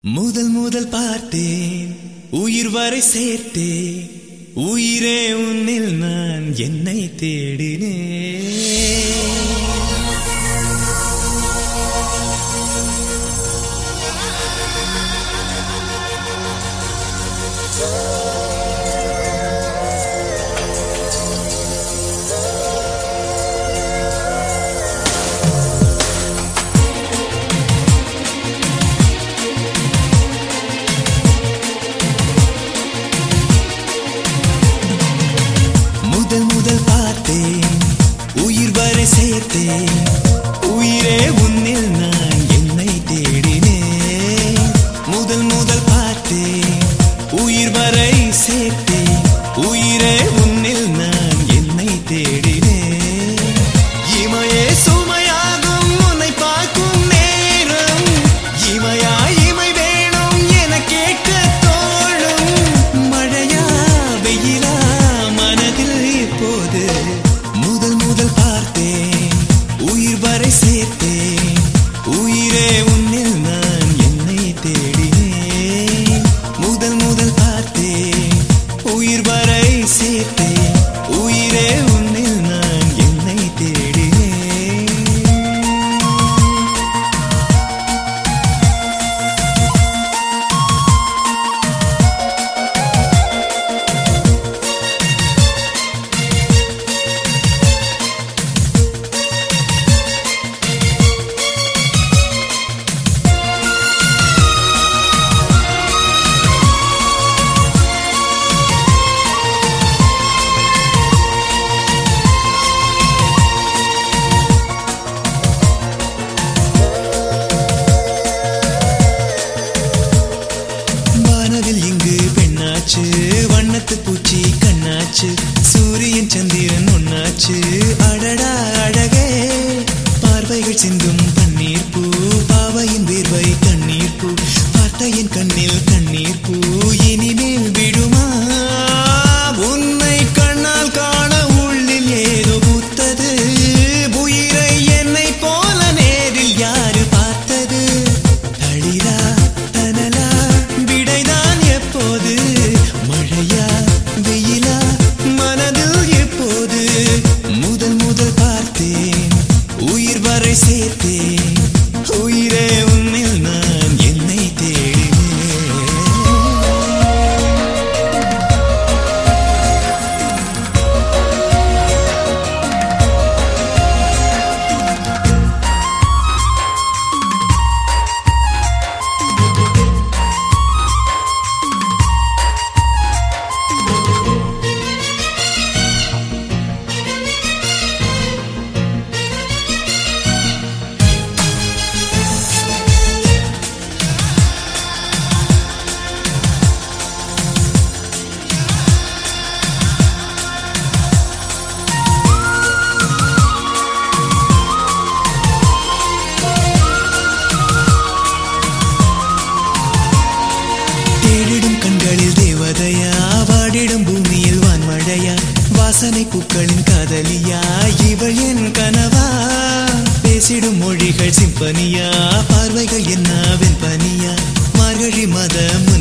முதல் முதல் பார்த்தேன் உயிர் வரை சேர்த்தேன் உயிரே உன்னில் நான் என்னை தேடினேன் முதல் முதல் பார்த்தேன் உயிர் வரை சேர்த்தேன் உயிரே உன்னில் நான் என்னை தேடினேன் முதல் முதல் பார்த்தேன் உயிர் வரை சேர்த்தேன் உயிரே உன்னில் நான் என்னை தேடினேன் இமையே சுமையாகும் உன்னை பார்க்கும் நேரம் இமையா இமை வேணும் என கேட்க தோழும் மழையா வெயிலா மனதில் இப்போது முதல் முதல் பார்த்தேன் உயிர் வரை சேர்த்தேன் உயிரே உன்னில் நான் என்னை தேடினேன் முதல் முதல் பார்த்தேன் உயிர் வரை சேர்த்தேன் உயிரே உன்னில் நான் என்னை தேடினேன் வானவில் இங்கு பெண்ணாச்சு வண்ணத்து பூச்சி கண்ணாச்சு சூரியன் சந்திரன் ஒன்னாச்சு அடடா அழகே பார்வைகள் சிந்தும் பன்னீர் பூ பாவையின் வீர்வை கண்ணீர் பூ பார்த்தையின் கண்ணில் கண்ணீர் பூ இனிமேல் விடுமா உன்னை கண்ணால் காண உள்ளில் ஏதோ பூத்தது உயிரை என்னை போல நேரில் யாரு பார்த்தது தளிரா தனலா விடைதான் எப்போது மழையா வெயிலா மனதில் எப்போது முதல் முதல் பார்த்தேன் உயிர் வரை சேர்த்தேன் உயிரே உன்னில் நான் என்னை தேடினேன் தேடிடும் கண்களில் தேவதையா வாடிடும் பூமியில் வான்மழையா வாசனை பூக்களின் காதலியா இவள் என் கனவா பேசிடும் மொழிகள் சிம்பனியா பார்வைகள் என்ன வெண்பனியா மார்கழி மத